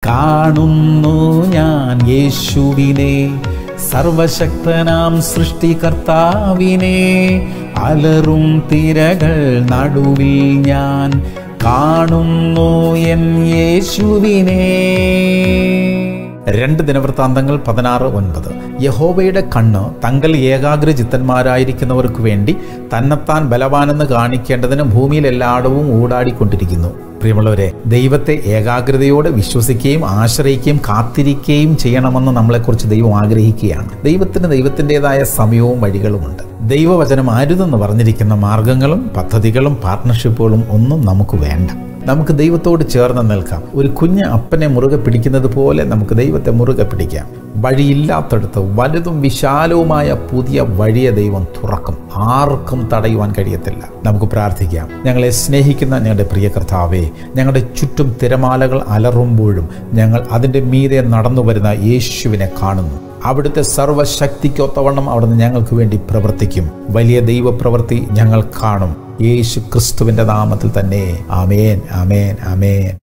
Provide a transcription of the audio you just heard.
കാണുന്നു ഞാൻ യേശുവിനെ സർവശക്തനാം സൃഷ്ടികർത്താവിനെ അലറും തിരകൾ നടുവിൽ ഞാൻ കാണുന്നു എൻ യേശുവിനെ രണ്ട് ദിനവൃത്താന്തങ്ങൾ പതിനാറ് ഒൻപത് യഹോവയുടെ കണ്ണ് തങ്കൽ ഏകാഗ്ര ചിത്തന്മാരായിരിക്കുന്നവർക്ക് വേണ്ടി തന്നെത്താൻ ബലവാനെന്ന് കാണിക്കേണ്ടതിന് ഭൂമിയിൽ എല്ലായിടവും ഊടാടിക്കൊണ്ടിരിക്കുന്നു പ്രിയമുള്ളവരെ ദൈവത്തെ ഏകാഗ്രതയോടെ വിശ്വസിക്കുകയും ആശ്രയിക്കുകയും കാത്തിരിക്കുകയും ചെയ്യണമെന്ന് നമ്മളെക്കുറിച്ച് ദൈവം ആഗ്രഹിക്കുകയാണ് ദൈവത്തിന് ദൈവത്തിൻ്റെതായ സമയവും വഴികളുമുണ്ട് ദൈവവചനം അരുതെന്ന് പറഞ്ഞിരിക്കുന്ന മാർഗങ്ങളും പദ്ധതികളും പാർട്ട്ണർഷിപ്പുകളും ഒന്നും നമുക്ക് വേണ്ട നമുക്ക് ദൈവത്തോട് ചേർന്ന് നിൽക്കാം ഒരു കുഞ്ഞ് അപ്പനെ മുറുകെ പിടിക്കുന്നത് പോലെ നമുക്ക് ദൈവത്തെ മുറുകെ പിടിക്കാം വഴിയില്ലാത്തടത്ത് വലുതും വിശാലവുമായ പുതിയ വഴിയെ ദൈവം തുറക്കും ആർക്കും തടയുവാൻ കഴിയത്തില്ല നമുക്ക് പ്രാർത്ഥിക്കാം ഞങ്ങളെ സ്നേഹിക്കുന്ന ഞങ്ങളുടെ പ്രിയ കർത്താവേ ഞങ്ങളുടെ ചുറ്റും തിരമാലകൾ അലറുമ്പോഴും ഞങ്ങൾ അതിൻ്റെ മീതെ നടന്നു വരുന്ന യേശുവിനെ കാണുന്നു അവിടുത്തെ സർവശക്തിക്കൊത്തവണ്ണം അവിടുന്ന് ഞങ്ങൾക്ക് വേണ്ടി പ്രവർത്തിക്കും വലിയ ദൈവപ്രവൃത്തി ഞങ്ങൾ കാണും യേശു ക്രിസ്തുവിൻ്റെ നാമത്തിൽ തന്നെ ആമേൻ ആമേൻ ആമേൻ